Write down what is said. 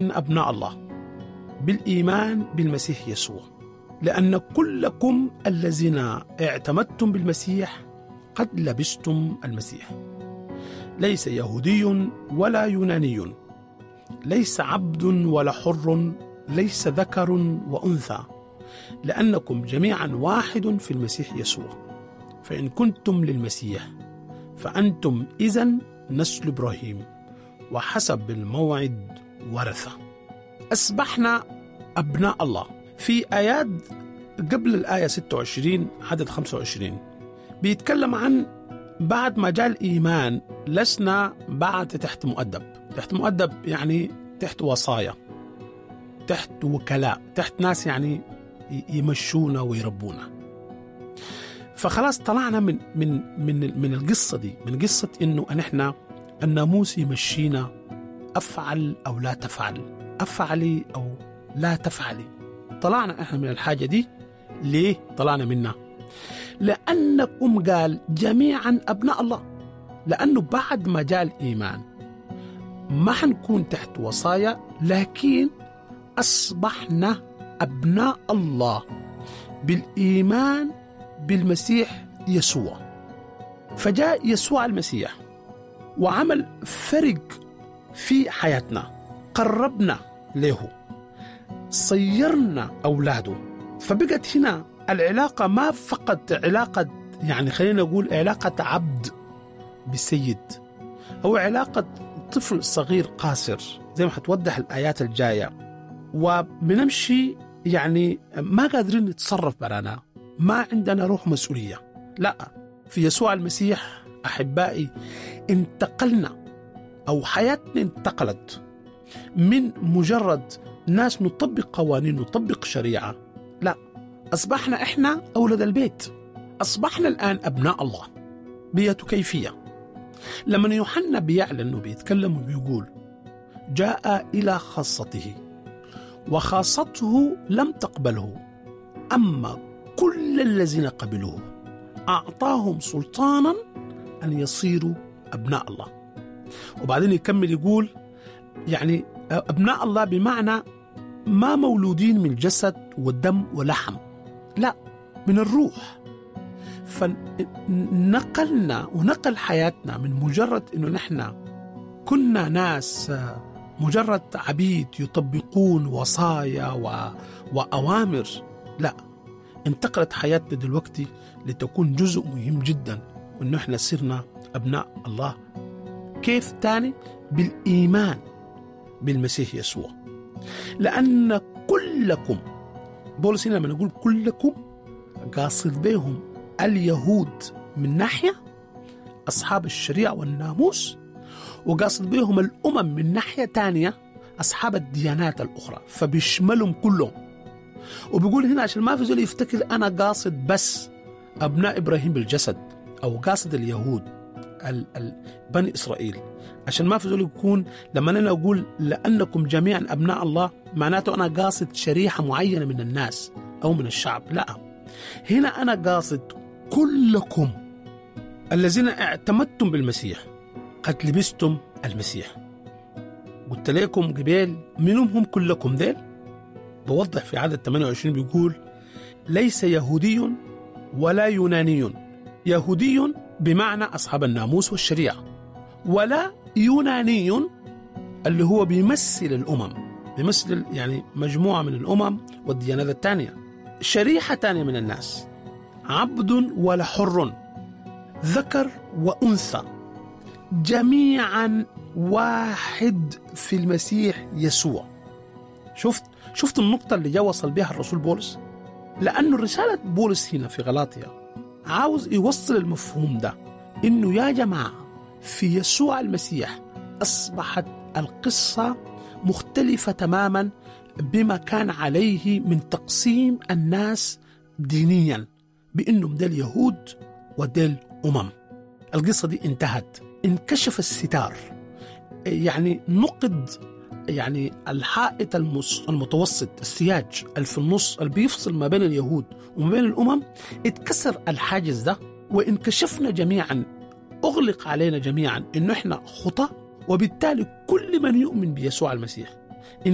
أبناء الله بالإيمان بالمسيح يسوع لأن كلكم الذين اعتمدتم بالمسيح قد لبستم المسيح ليس يهودي ولا يوناني ليس عبد ولا حر ليس ذكر وانثى لانكم جميعا واحد في المسيح يسوع فان كنتم للمسيح فانتم اذا نسل ابراهيم وحسب الموعد ورثه اصبحنا ابناء الله في ايات قبل الايه 26 عدد 25 بيتكلم عن بعد ما جاء الإيمان لسنا بعد تحت مؤدب تحت مؤدب يعني تحت وصايا تحت وكلاء تحت ناس يعني يمشونا ويربونا فخلاص طلعنا من من من من القصه دي من قصه انه ان احنا الناموس يمشينا افعل او لا تفعل افعلي او لا تفعلي طلعنا احنا من الحاجه دي ليه طلعنا منها لأنكم قال جميعا أبناء الله لأنه بعد ما جاء الإيمان ما حنكون تحت وصايا لكن أصبحنا أبناء الله بالإيمان بالمسيح يسوع فجاء يسوع المسيح وعمل فرق في حياتنا قربنا له صيرنا أولاده فبقت هنا العلاقة ما فقط علاقة يعني خلينا نقول علاقة عبد بسيد أو علاقة طفل صغير قاصر زي ما حتوضح الآيات الجاية وبنمشي يعني ما قادرين نتصرف برانا ما عندنا روح مسؤولية لا في يسوع المسيح أحبائي انتقلنا أو حياتنا انتقلت من مجرد ناس نطبق قوانين نطبق شريعة لا أصبحنا إحنا أولاد البيت أصبحنا الآن أبناء الله بيته كيفية لما يوحنا بيعلن وبيتكلم وبيقول جاء إلى خاصته وخاصته لم تقبله أما كل الذين قبلوه أعطاهم سلطانا أن يصيروا أبناء الله وبعدين يكمل يقول يعني أبناء الله بمعنى ما مولودين من الجسد والدم ولحم لا من الروح فنقلنا ونقل حياتنا من مجرد انه نحن كنا ناس مجرد عبيد يطبقون وصايا و... واوامر لا انتقلت حياتنا دلوقتي لتكون جزء مهم جدا انه احنا صرنا ابناء الله كيف تاني بالايمان بالمسيح يسوع لان كلكم بولس هنا لما نقول كلكم قاصد بهم اليهود من ناحية أصحاب الشريعة والناموس وقاصد بهم الأمم من ناحية تانية أصحاب الديانات الأخرى فبيشملهم كلهم وبيقول هنا عشان ما في زول يفتكر أنا قاصد بس أبناء إبراهيم بالجسد أو قاصد اليهود ال ال بني إسرائيل عشان ما في زول يكون لما أنا أقول لأنكم جميعا أبناء الله معناته أنا قاصد شريحة معينة من الناس أو من الشعب لا هنا أنا قاصد كلكم الذين اعتمدتم بالمسيح قد لبستم المسيح قلت لكم قبيل منهم هم كلكم ذيل بوضح في عدد 28 بيقول ليس يهودي ولا يوناني يهودي بمعنى أصحاب الناموس والشريعة ولا يوناني اللي هو بيمثل الأمم بيمثل يعني مجموعة من الأمم والديانات الثانية شريحة ثانية من الناس عبد ولا حر ذكر وأنثى جميعا واحد في المسيح يسوع شفت شفت النقطة اللي جا وصل بها الرسول بولس لأنه رسالة بولس هنا في غلاطيا عاوز يوصل المفهوم ده إنه يا جماعة في يسوع المسيح أصبحت القصة مختلفة تماما بما كان عليه من تقسيم الناس دينيا بأنهم ديل يهود وديل أمم القصة دي انتهت انكشف الستار يعني نقد يعني الحائط المتوسط السياج اللي في النص اللي بيفصل ما بين اليهود وما بين الأمم اتكسر الحاجز ده وانكشفنا جميعا أغلق علينا جميعا إنه إحنا خطأ وبالتالي كل من يؤمن بيسوع المسيح